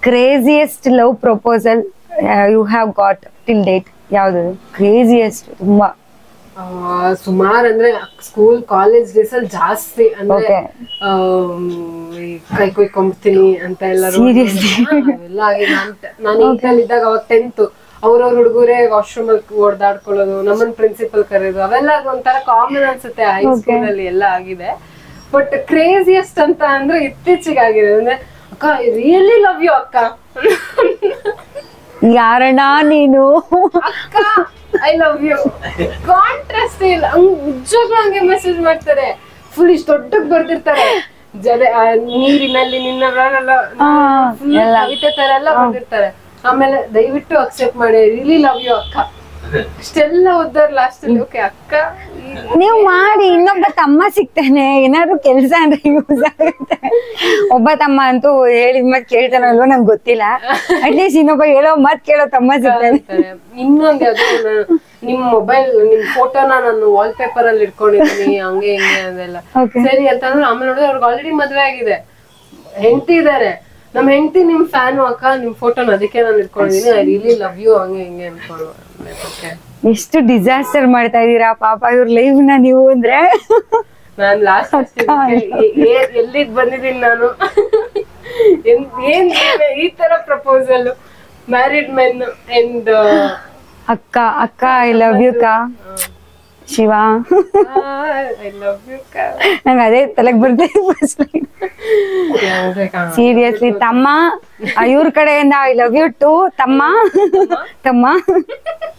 Craziest love proposal you have got till date ಯಾವ್ದು ಕ್ರೇಜಿಯೆಸ್ಟ್ ತುಂಬಾ ಸುಮಾರು ಅಂದ್ರೆ ಸ್ಕೂಲ್ ಕಾಲೇಜ್ ಡೇಸ್ ಅಲ್ಲಿ ಜಾಸ್ತಿ ಅಂದ್ರೆ Okay. ಆಮ್, ಈ ಕೈ ಕೊಯ್ಕೊಂಬಿಡ್ತೀನಿ ಅಂತ ಎಲ್ಲರೂ Seriously? ಎಲ್ಲ ಆಗಿದೆ ನಾನು ಈಗಲ್ಲಿ ಇದ್ದಾಗ ಅವಾಗ ಟೆಂತ್ ಅವ್ರವ್ರ ಹುಡುಗರೇ ವಾಶ್ರೂಮ್ ಅಲ್ಲಿ ಓಡಾಡ್ಕೊಳ್ಳೋದು ನಮ್ಮನ್ ಪ್ರಿನ್ಸಿಪಲ್ ಕರೆಯೋದು ಅವೆಲ್ಲ ಒಂಥರ ಕಾಮನ್ ಅನ್ಸುತ್ತೆ ಹೈ ಸ್ಕೂಲ್ ಅಲ್ಲಿ ಎಲ್ಲ ಆಗಿದೆ ಬಟ್ ಕ್ರೇಜಿಯಸ್ಟ್ ಅಂತ ಅಂದ್ರೆ ಇತ್ತೀಚೆಗೆ ಆಗಿದೆ ಅಂದ್ರೆ ಅಕ್ಕ ರಿಯಲಿ ಲವ್ ಯು ಅಕ್ಕ ಯಾರಣ್ಣ ನೀನು ಅಕ್ಕ ಐ ಲವ್ ಯು ಕಾಂಟ್ರಾಸ್ಟ್ ಇಲ್ಲ ಹಂಗ್ ನಿಜವಾಗ್ಲೂ ಹಂಗೆ ಮೆಸೇಜ್ ಮಾಡ್ತಾರೆ ಫುಲ್ ಇಷ್ಟು ದೊಡ್ಡಕ್ ಬರ್ದಿರ್ತಾರೆ ಜಡೆ ಆ, ನೀರಿನಲ್ಲಿ ನಿನ್ನ ಪ್ರಾಣಲ್ಲ full ಕವಿತೆ ತರ ಎಲ್ಲ ಬರ್ದಿರ್ತಾರೆ ಆಮೇಲೆ ದಯವಿಟ್ಟು ಅಕ್ಸೆಪ್ಟ್ ಮಾಡಿ ರಿಲಿ ಲವ್ ಯು ಅಕ್ಕ ಅಷ್ಟೆಲ್ಲ ಓದಾರ ಲಾಸ್ಟ್ ಅಲ್ಲಿ ಓಕೆ ಅಕ್ಕ ಈ- ನೀವು ಮಾಡಿ ಇನ್ನೊಬ್ಬ ತಮ್ಮ ಸಿಗ್ತಾನೆ ಏನಾದ್ರು ಕೆಲಸ ಅಂದ್ರೆ ಯೂಸ್ ಆಗುತ್ತೆ ಒಬ್ಬ ತಮ್ಮ ಅಂತೂ ಹೇಳಿದ ಮತ್ ಕೇಳ್ತಾನಲ್ವೋ ನಂಗೆ ಗೊತ್ತಿಲ್ಲ ಅಟ್ಲೀಸ್ಟ್ ಇನ್ನೊಬ್ಬ ಹೇಳೋ ಮತ್ ಕೇಳೋ ತಮ್ಮ ಸಿಗ್ತಾನೆ ಅಂತಾರೆ. ಇನ್ನೊಂದ್ ಯಾವ್ದೋ ನಾನು ನಿಮ್ ಮೊಬೈಲ್ ನಿಮ್ ಫೋಟೋನ ನಾನು ವಾಲ್ ಪೇಪರ್ ಅಲ್ಲಿ ಇಟ್ಕೊಂಡಿದ್ದೀನಿ ಹಂಗೆ ಹಿಂಗೆ ಅದೆಲ್ಲ Okay. ಸರಿ ಅಂತಂದ್ರೆ ಆಮೇಲೆ ನೋಡಿದ್ರೆ ಅವ್ರಿಗೆ ಆಲ್ರೆಡಿ ಮದ್ವೆ ಆಗಿದೆ ಹೆಂಡತಿ ಇದಾರೆ ನಮ್ ಹೆಂಡತಿ ನಿಮ್ ಫ್ಯಾನು ಅಕ್ಕ ನಿಮ್ ಫೋಟೋನ ಅದಕ್ಕೆ ನಾನು ಇಟ್ಕೊಂಡಿದ್ದೀನಿ ಐ ರಿಲಿ ಲವ್ ಯು ಹಂಗೆ ಹಿಂಗೆ ಅನ್ಕೊಂಡು ಓಕೆ ಎಷ್ಟು ಡಿಸಾಸ್ಟರ್ ಮಾಡ್ತಾ ಇದೀರಾ ಪಾಪ ಇವ್ರ ಲೈಫ್ ನ ನೀವು ಅಂದ್ರೆ ನಾನ್ ಲಾಸ್ಟ್ ಎಲ್ಲಿಗ್ ಬಂದಿದ್ದೀನಿ ನಾನು ಏನ್- ಏನ್ ಈ ತರ ಪ್ರಪೋಸಲ್ ಮ್ಯಾರಿಡ್ ಮೆನ್ ಅಂಡ್ ಅಕ್ಕ ಅಕ್ಕ ಐ ಲವ್ ಯು ಕಾ ಶಿವ ಐ ಲವ್ ಯು ನಂಗೆ ಅದೇ ತಲೆಗ್ ಬರ್ತದೆ ಫಸ್ಟ್ ಸೀರಿಯಸ್ಲಿ ತಮ್ಮ ಇವ್ರ ಕಡೆಯಿಂದ ಐ ಲವ್ ಯು ಟು ತಮ್ಮ ತಮ್ಮ